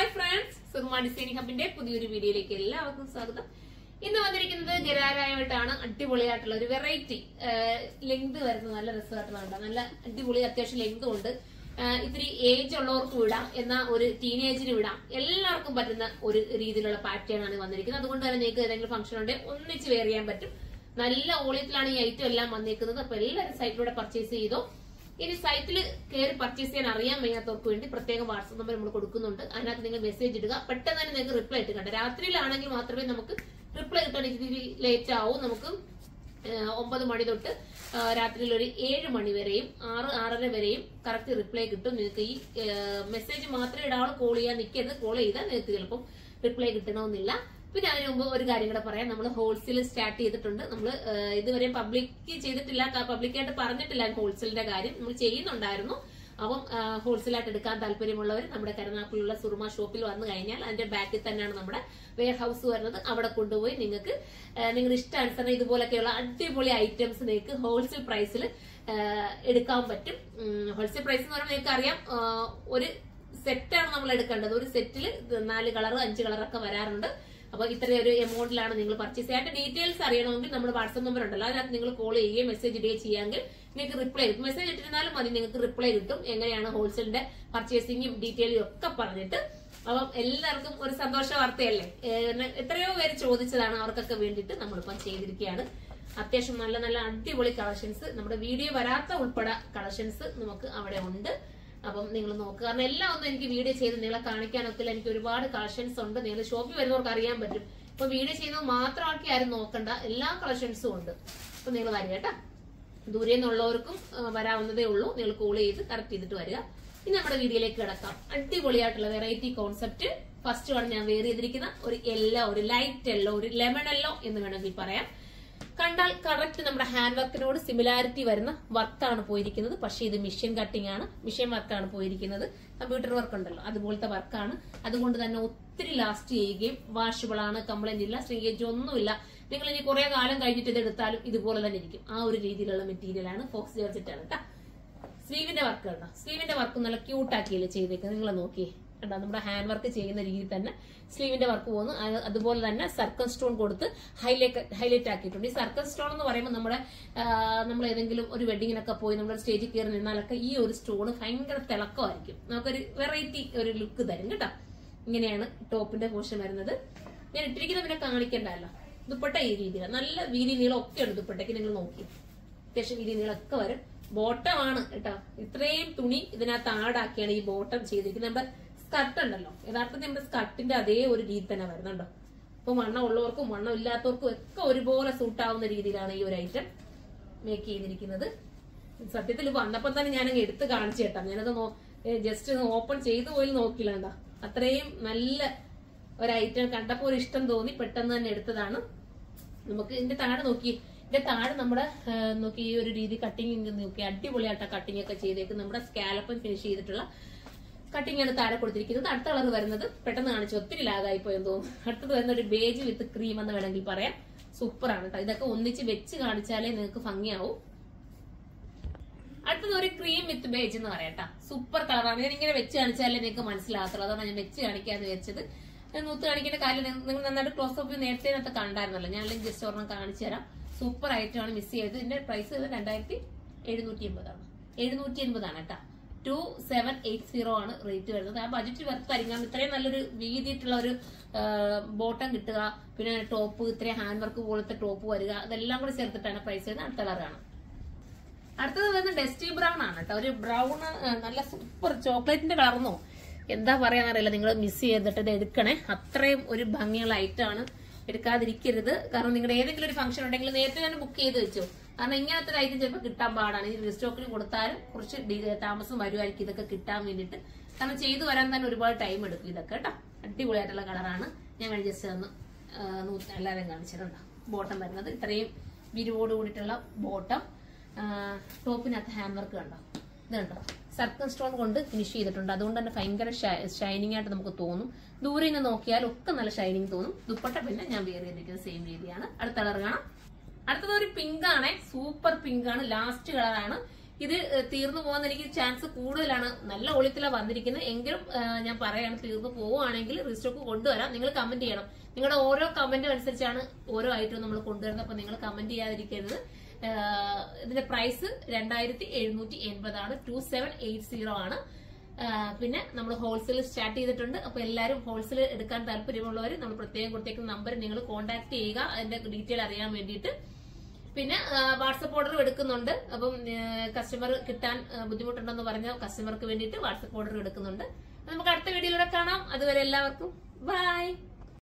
hi friends Surma designing ഹബിന്റെ പുതിയൊരു വീഡിയോയിലേക്ക് എല്ലാവർക്കും സ്വാഗതം ഇന്ന് വന്നിരിക്കുന്നത് ഗരാരായിട്ടാണ് അടിപൊളിയായിട്ടുള്ള ഒരു വെറൈറ്റി ലെങ്ത് വരുന്ന നല്ല രസമായിട്ടുള്ള നല്ല അടിപൊളി അത്യാവശ്യം ലെങ്ത് ഉണ്ട് ആ, ഇത്തിരി ഏജ് ഉള്ളവർക്ക് വിടാം എന്നാൽ ഒരു ടീനേജിന് വിടാം എല്ലാവർക്കും പറ്റുന്ന ഒരു രീതിയിലുള്ള പാറ്റേൺ ആണ് വന്നിരിക്കുന്നത് അതുകൊണ്ട് തന്നെ നിങ്ങൾക്ക് ഏതെങ്കിലും ഫംഗ്ഷൻ ഉണ്ടെങ്കിൽ ഒന്നിച്ച് വെയർ ചെയ്യാൻ പറ്റും നല്ല ഓളിയത്തിലാണ് ഈ ഐറ്റം എല്ലാം വന്നിരിക്കുന്നത് അപ്പൊ എല്ലാവരും സൈറ്റിലൂടെ പർച്ചേസ് ചെയ്തോ ഇനി സൈറ്റിൽ കയറി പർച്ചേസ് ചെയ്യാൻ അറിയാൻ വയ്യാത്തവർക്ക് വേണ്ടി പ്രത്യേകം വാട്സ്ആപ്പ് നമ്പർ നമ്മൾ കൊടുക്കുന്നുണ്ട് അതിനകത്ത് നിങ്ങൾ മെസ്സേജ് ഇടുക പെട്ടെന്ന് തന്നെ നിങ്ങൾക്ക് റിപ്ലൈ ഇട്ട് കണ്ട രാത്രിയിലാണെങ്കിൽ മാത്രമേ നമുക്ക് റിപ്ലൈ കിട്ടാൻ ഇത്തിരി ലേറ്റ് ആവും നമുക്ക് ഏഹ്, ഒമ്പത് മണി തൊട്ട് ഏഹ്, രാത്രിയിൽ ഒരു ഏഴ് മണി വരെയും ആറ് ആറര വരെയും കറക്റ്റ് റിപ്ലൈ കിട്ടും നിങ്ങൾക്ക് ഈ മെസ്സേജ് മാത്രമേ ഇടാവുള്ളൂ കോൾ ചെയ്യാൻ നിൽക്കരുത് കോൾ ചെയ്താൽ നിങ്ങൾക്ക് ചിലപ്പം റിപ്ലൈ കിട്ടണമെന്നില്ല പിന്നെ അതിന് മുമ്പ് ഒരു കാര്യം കൂടെ പറയാം നമ്മൾ ഹോൾസെയിൽ സ്റ്റാർട്ട് ചെയ്തിട്ടുണ്ട് നമ്മൾ ഇതുവരെ പബ്ലിക് ചെയ്തിട്ടില്ല പബ്ലിക്കായിട്ട് പറഞ്ഞിട്ടില്ല ഹോൾസെയിലിന്റെ കാര്യം നമ്മൾ ചെയ്യുന്നുണ്ടായിരുന്നു അപ്പം ഹോൾസെയിലായിട്ട് എടുക്കാൻ താല്പര്യമുള്ളവർ നമ്മുടെ കരുനാപ്പിലുള്ള സുറുമ ഷോപ്പിൽ വന്നു കഴിഞ്ഞാൽ അതിന്റെ ബാക്കിൽ തന്നെയാണ് നമ്മുടെ വെയർ ഹൗസ് വരുന്നത് അവിടെ കൊണ്ടുപോയി നിങ്ങൾക്ക് നിങ്ങളുടെ ഇഷ്ടാനുസരണം ഇതുപോലൊക്കെയുള്ള അടിപൊളി ഐറ്റംസ് നിങ്ങൾക്ക് ഹോൾസെയിൽ പ്രൈസിൽ എടുക്കാൻ പറ്റും ഹോൾസെയിൽ പ്രൈസ് എന്ന് പറയുമ്പോൾ നിങ്ങൾക്ക് അറിയാം ആ, ഒരു സെറ്റാണ് നമ്മൾ എടുക്കേണ്ടത് ഒരു സെറ്റിൽ നാല് കളർ അഞ്ച് കളറൊക്കെ വരാറുണ്ട് അപ്പൊ ഇത്രയും ഒരു എമൗണ്ടിലാണ് നിങ്ങൾ പർച്ചേസ് ചെയ്യാൻ അതിന്റെ ഡീറ്റെയിൽസ് അറിയണമെങ്കിൽ നമ്മുടെ വാട്സ്ആപ്പ് നമ്പർ ഉണ്ടല്ലോ അതിനകത്ത് നിങ്ങൾ കോൾ ചെയ്യുകയും മെസ്സേജ് ഇടുകയും ചെയ്യാമെങ്കിൽ നിങ്ങൾക്ക് റിപ്ലൈ കിട്ടും മെസ്സേജ് ഇട്ടിരുന്നാലും മതി നിങ്ങൾക്ക് റിപ്ലൈ കിട്ടും എങ്ങനെയാണ് ഹോൾസെയിലിന്റെ പർച്ചേസിംഗും ഡീറ്റെയിലും ഒക്കെ പറഞ്ഞിട്ട് അപ്പം എല്ലാവർക്കും ഒരു സന്തോഷ വാർത്തയല്ലേ ഏഹ് എത്രയോ പേര് ചോദിച്ചതാണ് അവർക്കൊക്കെ വേണ്ടിയിട്ട് നമ്മളിപ്പം ചെയ്തിരിക്കുകയാണ് അത്യാവശ്യം നല്ല നല്ല അടിപൊളി കളക്ഷൻസ് നമ്മുടെ വീഡിയോ വരാത്ത ഉൾപ്പെടെ കളക്ഷൻസ് നമുക്ക് അവിടെ ഉണ്ട് അപ്പം നിങ്ങൾ നോക്കുക കാരണം എല്ലാം ഒന്നും എനിക്ക് വീഡിയോ ചെയ്ത് നിങ്ങളെ കാണിക്കാനൊക്കെ എനിക്ക് ഒരുപാട് കളക്ഷൻസ് ഉണ്ട് നിങ്ങൾ ഷോപ്പിൽ വരുന്നവർക്ക് അറിയാൻ പറ്റും ഇപ്പൊ വീഡിയോ ചെയ്യുന്നത് മാത്രമാക്കി ആരും നോക്കണ്ട എല്ലാ കളക്ഷൻസും ഉണ്ട് അപ്പൊ നിങ്ങൾ വരിക കേട്ടോ ദൂരെ നിന്നുള്ളവർക്കും ആ, വരാവുന്നതേ ഉള്ളൂ നിങ്ങൾ കോൾ ചെയ്ത് കറക്റ്റ് ചെയ്തിട്ട് വരിക ഇനി നമ്മുടെ വീഡിയോയിലേക്ക് കിടക്കാം അടിപൊളിയായിട്ടുള്ള വെറൈറ്റി കോൺസെപ്റ്റ് ഫസ്റ്റ് ആണ് ഞാൻ വേറെ ചെയ്തിരിക്കുന്ന ഒരു യെല്ലോ ഒരു ലൈറ്റ് യെല്ലോ ഒരു ലെമൺ യെല്ലോ എന്ന് വേണമെങ്കിൽ പറയാം കണ്ടാൽ കറക്റ്റ് നമ്മുടെ ഹാൻഡ് വർക്കിനോട് സിമിലാരിറ്റി വരുന്ന വർക്കാണ് പോയിരിക്കുന്നത് പക്ഷേ ഇത് മെഷീൻ കട്ടിംഗ് ആണ് മെഷീൻ വർക്കാണ് പോയിരിക്കുന്നത് കമ്പ്യൂട്ടർ വർക്ക് ഉണ്ടല്ലോ അതുപോലത്തെ വർക്കാണ് അതുകൊണ്ട് തന്നെ ഒത്തിരി ലാസ്റ്റ് ചെയ്യുകയും വാഷബിൾ ആണ് കംപ്ലൈന്റ് ഇല്ല ശ്രീകേജ് ഒന്നുമില്ല നിങ്ങൾ ഇനി കുറെ കാലം കഴിഞ്ഞിട്ട് ഇത് എടുത്താലും ഇതുപോലെ തന്നെ ഇരിക്കും ആ ഒരു രീതിയിലുള്ള മെറ്റീരിയൽ ആണ് ഫോക്സ് ജോർജറ്റ് ആണ് കേട്ടോ സ്ലീവിന്റെ വർക്ക് കണ്ടോ സ്ലീവിന്റെ വർക്ക് നല്ല ക്യൂട്ട് ആക്കിയല്ലേ ചെയ്തേക്കുന്നത് നിങ്ങൾ നോക്കിയേ കണ്ടോ നമ്മുടെ ഹാൻഡ് വർക്ക് ചെയ്യുന്ന രീതിയിൽ തന്നെ സ്ലീവിന്റെ വർക്ക് പോകുന്നു അത് അതുപോലെ തന്നെ സർക്കൽ സ്റ്റോൺ കൊടുത്ത് ഹൈലൈറ്റ് ഹൈലൈറ്റ് ആക്കിയിട്ടുണ്ട് ഈ സർക്കൽ സ്റ്റോൺ എന്ന് പറയുമ്പോൾ നമ്മുടെ ആ, നമ്മൾ ഏതെങ്കിലും ഒരു വെഡിങ്ങിനൊക്കെ പോയി നമ്മുടെ സ്റ്റേജിൽ കയറി നിന്നാലൊക്കെ ഈ ഒരു സ്റ്റോൺ ഭയങ്കര തിളക്കമായിരിക്കും നമുക്കൊരു വെറൈറ്റി ഒരു ലുക്ക് തരും കേട്ടോ ഇങ്ങനെയാണ് ടോപ്പിന്റെ പോർഷൻ വരുന്നത് ഞാൻ ഇട്ടിരിക്കുന്ന പിന്നെ കാണിക്കണ്ടല്ലോ ദുപ്പട്ട ഈ രീതിയിലാണ് നല്ല വീതി നീളം ഒക്കെ ഉണ്ട് ദുപ്പട്ടയ്ക്ക് നിങ്ങൾ നോക്കി അത്യാവശ്യം വീതി നീളമൊക്കെ വരും ബോട്ടം ആണ് കേട്ടോ ഇത്രയും തുണി ഇതിനകത്ത് ആടാക്കിയാണ് ഈ ബോട്ടം ചെയ്തിരിക്കുന്നത് നമ്മുടെ സ്കർട്ട് ഉണ്ടല്ലോ യഥാർത്ഥത്തിൽ നമ്മുടെ സ്കർട്ടിന്റെ അതേ ഒരു രീതി തന്നെ വരുന്നുണ്ടോ ഇപ്പൊ വണ്ണം ഉള്ളവർക്കും വണ്ണം ഇല്ലാത്തവർക്കും ഒക്കെ ഒരുപോലെ സൂട്ട് ആവുന്ന രീതിയിലാണ് ഈ ഒരു ഐറ്റം മേക്ക് ചെയ്തിരിക്കുന്നത് സത്യത്തിൽ വന്നപ്പോ തന്നെ ഞാനങ്ങ് എടുത്ത് കാണിച്ചു കേട്ടാ ഞാനത് ജസ്റ്റ് ഓപ്പൺ ചെയ്തു പോലും നോക്കില്ല കണ്ടോ അത്രയും നല്ല ഒരു ഐറ്റം കണ്ടപ്പോ ഒരു ഇഷ്ടം തോന്നി പെട്ടെന്ന് തന്നെ എടുത്തതാണ് നമുക്ക് ഇതിന്റെ താഴെ നോക്കി ഇതിന്റെ താഴെ നമ്മുടെ ആ, നോക്കി ഈ ഒരു രീതി കട്ടിങ് നോക്കി അടിപൊളിയായിട്ട കട്ടിങ് ഒക്കെ ചെയ്തേക്ക് നമ്മുടെ സ്കാലപ്പൻ ഫിനിഷ് ചെയ്തിട്ടുള്ള കട്ടിങ് ആണ് താഴെ കൊടുത്തിരിക്കുന്നത് അടുത്ത കളർ വരുന്നത് പെട്ടെന്ന് കാണിച്ചു ഒത്തിരി ലാഗായി പോയെന്ന് തോന്നുന്നു അടുത്തത് വരുന്ന ഒരു ബേജ് വിത്ത് ക്രീം എന്ന് വേണമെങ്കിൽ പറയാം സൂപ്പറാണ് കേട്ടോ ഇതൊക്കെ ഒന്നിച്ച് വെച്ച് കാണിച്ചാലേ നിങ്ങൾക്ക് ഭംഗിയാവും അടുത്തത് ഒരു ക്രീം വിത്ത് ബേജ് എന്ന് പറയട്ടാ സൂപ്പർ കളറാണ് ഞാൻ ഇങ്ങനെ വെച്ച് കാണിച്ചാലേ നിങ്ങൾക്ക് മനസ്സിലാകത്തുള്ളൂ അതാണ് ഞാൻ വെച്ച് കാണിക്കാന്ന് വെച്ചത് ഞാൻ നൂത്ത് കാണിക്കേണ്ട കാര്യം നിങ്ങൾ നിങ്ങൾ നന്നായിട്ട് ക്ലോസ് അപ്പ് നേരത്തെ അതിനകത്ത് കണ്ടായിരുന്നല്ലോ ഞാൻ അല്ലെങ്കിൽ ജസ്റ്റ് ഒരെണ്ണം കാണിച്ചു തരാം സൂപ്പർ ആയിട്ടാണ് മിസ് ചെയ്തത് ഇതിന്റെ പ്രൈസ് രണ്ടായിരത്തി എഴുന്നൂറ്റി എൺപതാണ് എഴുന്നൂറ്റി എൺപതാണ് കേട്ടോ ടു സെവൻ എയ്റ്റ് സീറോ ആണ് റേറ്റ് വരുന്നത് ആ ബജറ്റ് വർത്തായിരിക്കും കാരണം ഇത്രയും നല്ലൊരു വീതിയിട്ടുള്ള ഒരു ബോട്ടം കിട്ടുക പിന്നെ ടോപ്പ് ഇത്രയും ഹാൻഡ് വർക്ക് പോലത്തെ ടോപ്പ് വരിക അതെല്ലാം കൂടി ചേർത്തിട്ടാണ് പ്രൈസ് വരുന്നത് അടുത്ത കളറാണ് അടുത്തത് വരുന്ന ഡസ്റ്റി ബ്രൗൺ ആണ് കേട്ടോ ഒരു ബ്രൗൺ നല്ല സൂപ്പർ ചോക്ലേറ്റിന്റെ കളർന്നോ എന്താ പറയാന്നറിയില്ല നിങ്ങൾ മിസ് ചെയ്തിട്ട് ഇത് എടുക്കണേ അത്രയും ഒരു ഭംഗിയുള്ള ഐറ്റം ആണ് എടുക്കാതിരിക്കരുത് കാരണം നിങ്ങളുടെ ഏതെങ്കിലും ഒരു ഫംഗ്ഷൻ ഉണ്ടെങ്കിൽ നേരത്തെ തന്നെ ബുക്ക് ചെയ്ത് വെച്ചോ കാരണം ഇങ്ങനത്തെ ഒരു ഐറ്റം ചിലപ്പോൾ കിട്ടാൻ പാടാണ് ഈ റീസ്റ്റോക്കിന് കൊടുത്താലും കുറച്ച് ഡി- താമസം വരുമായിരിക്കും ഇതൊക്കെ കിട്ടാൻ വേണ്ടിയിട്ട് കാരണം ചെയ്തു വരാൻ തന്നെ ഒരുപാട് ടൈം എടുക്കും ഇതൊക്കെ കേട്ടോ അടിപൊളിയായിട്ടുള്ള കളറാണ് ഞാൻ വേണ്ടി ജസ്റ്റ് ഒന്ന് ആ, നൂത്ത് എല്ലാവരും കാണിച്ചിട്ടുണ്ട് ബോട്ടം വരുന്നത് ഇത്രയും വിരിവോട് കൂടിയിട്ടുള്ള ബോട്ടം ടോപ്പിനകത്ത് ഹാൻഡ് വർക്ക് കണ്ടോ ഇത് കണ്ടോ സർക്കിൾ സ്റ്റോൺ കൊണ്ട് ഫിനിഷ് ചെയ്തിട്ടുണ്ട് അതുകൊണ്ട് തന്നെ ഭയങ്കര ഷൈനിങ് ആയിട്ട് നമുക്ക് തോന്നും ദൂരെ നിന്ന് നോക്കിയാൽ ഒക്കെ നല്ല ഷൈനിങ് തോന്നും ദുപ്പട്ട പിന്നെ ഞാൻ വേറെ ചെയ്തിരിക്കുന്നത് സെയിം രീതിയാണ് അടുത്ത കളർ കാണാം അടുത്തത് ഒരു പിങ്ക് ആണ് സൂപ്പർ പിങ്ക് ആണ് ലാസ്റ്റ് കളറാണ് ഇത് ഏഹ്, തീർന്നു പോകാൻ എനിക്ക് ചാൻസ് കൂടുതലാണ് നല്ല ഒളിത്തിലാണ് വന്നിരിക്കുന്നത് എങ്കിലും ഏഹ്, ഞാൻ പറയാണ് തീർന്നു പോവുകയാണെങ്കിൽ റീസ്റ്റോക്ക് കൊണ്ടുവരാം നിങ്ങൾ കമന്റ് ചെയ്യണം നിങ്ങളുടെ ഓരോ കമന്റും അനുസരിച്ചാണ് ഓരോ ഐറ്റവും നമ്മൾ കൊണ്ടുവരുന്നത് അപ്പൊ നിങ്ങൾ കമന്റ് ചെയ്യാതിരിക്കരുത് ഏഹ്, ഇതിന്റെ പ്രൈസ് രണ്ടായിരത്തി എഴുന്നൂറ്റി എൺപതാണ് ടു സെവൻ എയ്റ്റ് സീറോ ആണ് ഏഹ്, പിന്നെ നമ്മൾ ഹോൾസെയിൽ സ്റ്റാർട്ട് ചെയ്തിട്ടുണ്ട് അപ്പൊ എല്ലാവരും ഹോൾസെയിൽ എടുക്കാൻ താല്പര്യമുള്ളവർ നമ്മൾ പ്രത്യേകം കൊടുത്തേക്കുന്ന നമ്പർ നിങ്ങൾ കോൺടാക്ട് ചെയ്യുക അതിന്റെ ഡീറ്റെയിൽ അറിയാൻ വേണ്ടിയിട്ട് പിന്നെ വാട്സപ്പ് ഓർഡർ എടുക്കുന്നുണ്ട് അപ്പം കസ്റ്റമർ കിട്ടാൻ ആ, ബുദ്ധിമുട്ടുണ്ടെന്ന് പറഞ്ഞ കസ്റ്റമർക്ക് വേണ്ടിയിട്ട് വാട്സപ്പ് ഓർഡർ എടുക്കുന്നുണ്ട് നമുക്ക് അടുത്ത വീഡിയോയിലൂടെ കാണാം അതുവരെ എല്ലാവർക്കും ബൈ